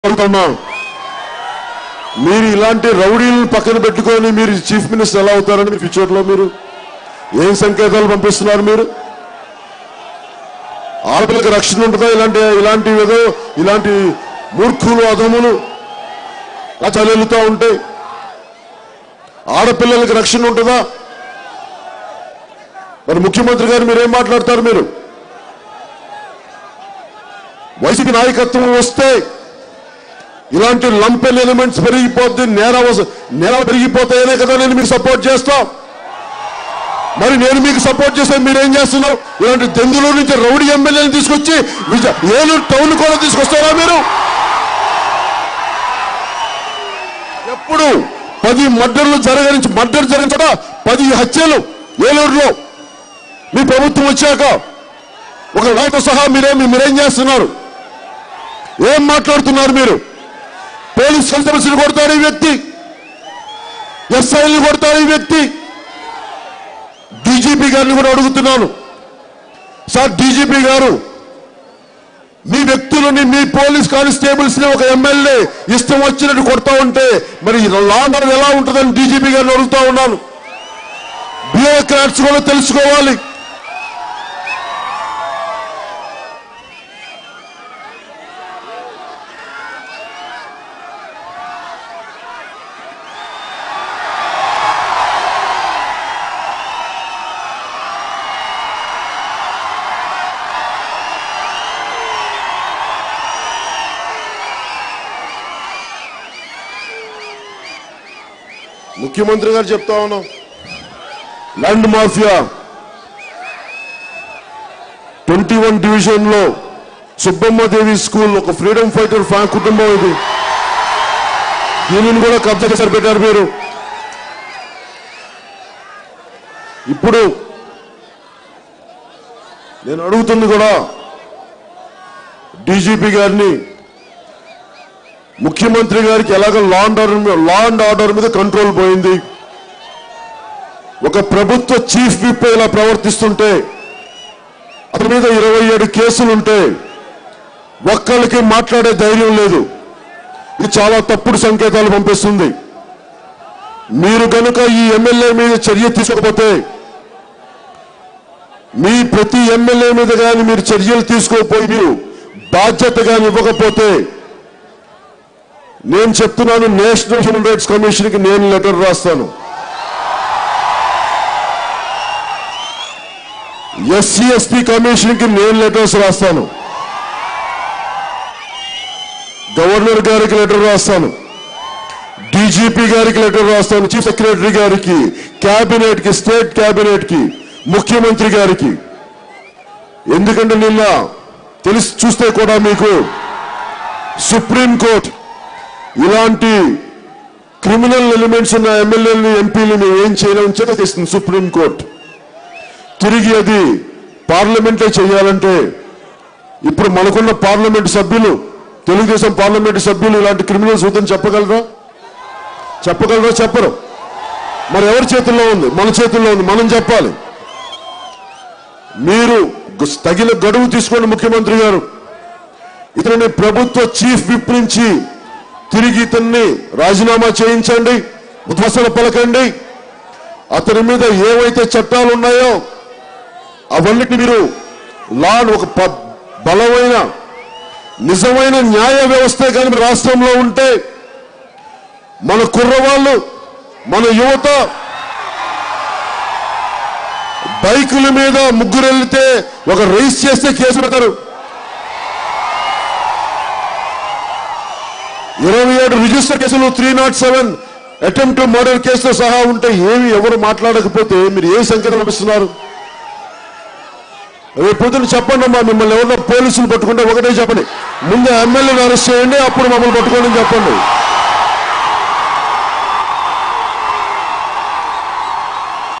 అడుగుతున్నా మీరు ఇలాంటి రౌడీలను పక్కన పెట్టుకొని మీరు చీఫ్ మినిస్టర్ ఎలా అవుతారని ఫ్యూచర్ లో మీరు ఏం సంకేతాలు పంపిస్తున్నారు మీరు ఆడపిల్లకి రక్షణ ఉంటుందా ఇలాంటి ఇలాంటి ఏదో ఇలాంటి మూర్ఖులు అధములు అలా చలెలుతూ ఉంటాయి ఆడపిల్లలకి రక్షణ ఉంటుందా మరి ముఖ్యమంత్రి గారు మీరేం మాట్లాడతారు మీరు వైసీపీ నాయకత్వం వస్తే ఇలాంటి లంపెన్ ఎలిమెంట్స్ పెరిగిపోద్ది నేర నేరాలు పెరిగిపోతాయనే కదా నేను మీకు సపోర్ట్ చేస్తా మరి నేను మీకు సపోర్ట్ చేస్తే మీరేం చేస్తున్నారు ఇలాంటి దెందులూరు నుంచి రౌడీ ఎమ్మెల్యేని తీసుకొచ్చి విజ- ఏలూరు టౌన్ కూడా తీసుకొస్తారా మీరు ఎప్పుడు పది మర్డర్లు జరగని మర్డర్ జరిగిన చోట పది హత్యలు ఏలూరులో మీ ప్రభుత్వం వచ్చాక ఒక నాయకుడు సహా మీరేం మీరేం చేస్తున్నారు ఏం మాట్లాడుతున్నారు మీరు పోలీస్ కానిస్టేబుల్స్ కొడతాడు ఈ వ్యక్తి ఎస్ఐని కొడతాడు ఈ వ్యక్తి డీజీపీ గారిని కూడా అడుగుతున్నాను సార్ డీజీపీ గారు మీ వ్యక్తులని మీ పోలీస్ కానిస్టేబుల్స్ ని ఒక ఎమ్మెల్యే ఇష్టం వచ్చినట్టు కొడతా ఉంటే మరి లాండర్ ఎలా ఉంటుందని డీజీపీ గారిని అడుగుతా ఉన్నాను బ్యూరోక్రాట్స్ కూడా తెలుసుకోవాలి ముఖ్యమంత్రి గారు చెప్తా ఉన్నాం land mafia twenty one division లో సుబ్బమ్మదేవి స్కూల్ ఒక ఫ్రీడమ్ ఫైటర్ ఫ్యా కుటుంబం ఇది దీనిని కూడా కబ్జా చేశారు పెట్టారు మీరు ఇప్పుడు నేను అడుగుతుంది కూడా డీజీపీ గారిని ముఖ్యమంత్రి గారికి ఎలాగ law and order law and order మీద కంట్రోల్ పోయింది ఒక ప్రభుత్వ చీఫ్ విప్ ఇలా ప్రవర్తిస్తుంటే అతని మీద ఇరవై ఏడు కేసులుంటే ఒక్కళ్ళకి మాట్లాడే ధైర్యం లేదు ఇది చాలా తప్పుడు సంకేతాలు పంపిస్తుంది మీరు గనుక ఈ ఎమ్మెల్యే మీద చర్య తీసుకోకపోతే మీ ప్రతి ఎమ్మెల్యే మీద కానీ మీరు చర్యలు తీసుకోకపోయి మీరు బాధ్యత కానీ ఇవ్వకపోతే నేను చెప్తున్నాను నేషనల్ హ్యూమన్ రైట్స్ కమిషన్ కి నేను లెటర్ రాస్తాను ఎస్సీ ఎస్టీ కమిషన్ కి నేను లెటర్స్ రాస్తాను గవర్నర్ గారికి లెటర్ రాస్తాను డీజీపీ గారికి లెటర్ రాస్తాను చీఫ్ సెక్రటరీ గారికి క్యాబినెట్ కి స్టేట్ క్యాబినెట్ కి ముఖ్యమంత్రి గారికి ఎందుకంటే నిన్న తెలిసి చూస్తే కూడా మీకు సుప్రీం కోర్టు ఇలాంటి క్రిమినల్ ఎలిమెంట్స్ ఉన్న ఎమ్మెల్యేలని ఎంపీలని ఏం చేయలేమని చేస్తుంది సుప్రీం కోర్టు తిరిగి అది పార్లమెంటే చేయాలంటే ఇప్పుడు మనకున్న పార్లమెంట్ సభ్యులు తెలుగుదేశం పార్లమెంట్ సభ్యులు ఇలాంటి క్రిమినల్స్ వద్దని చెప్పగలరా చెప్పగలరా చెప్పరు మరి ఎవరి చేతుల్లో ఉంది మన చేతుల్లో ఉంది మనం చెప్పాలి మీరు గు- తగిన గడువు తీసుకోండి ముఖ్యమంత్రి గారు ఇతని ప్రభుత్వ చీఫ్ విప్ నుంచి తిరిగి ఇతన్ని రాజీనామా చేయించండి ఉద్వాసన పలకండి అతని మీద ఏవైతే చట్టాలు ఉన్నాయో అవన్నిటిని మీరు లా ఒక ప- బలమైన నిజమైన న్యాయ వ్యవస్థ కానీ మీ రాష్ట్రంలో ఉంటే మన కుర్రవాళ్ళు మన యువత బైకుల మీద ముగ్గురు వెళ్తే ఒక రేస్ చేస్తే కేసు పెడతారు ఇరవై ఏడు రిజిస్టర్ కేసులు three not seven attempt murder కేసుతో సహా ఉంటే ఏమి ఎవరు మాట్లాడకపోతే మీరు ఏ సంకేతం పంపిస్తున్నారు రేపు పొద్దున చెప్పండి అమ్మా మిమ్మల్ని ఎవరో పోలీసులు పట్టుకుంటే ఒకటే చెప్పండి ముందు ఎమ్మెల్యేని అరెస్ట్ చేయండి అప్పుడు మమ్మల్ని పట్టుకోండి అని చెప్పండి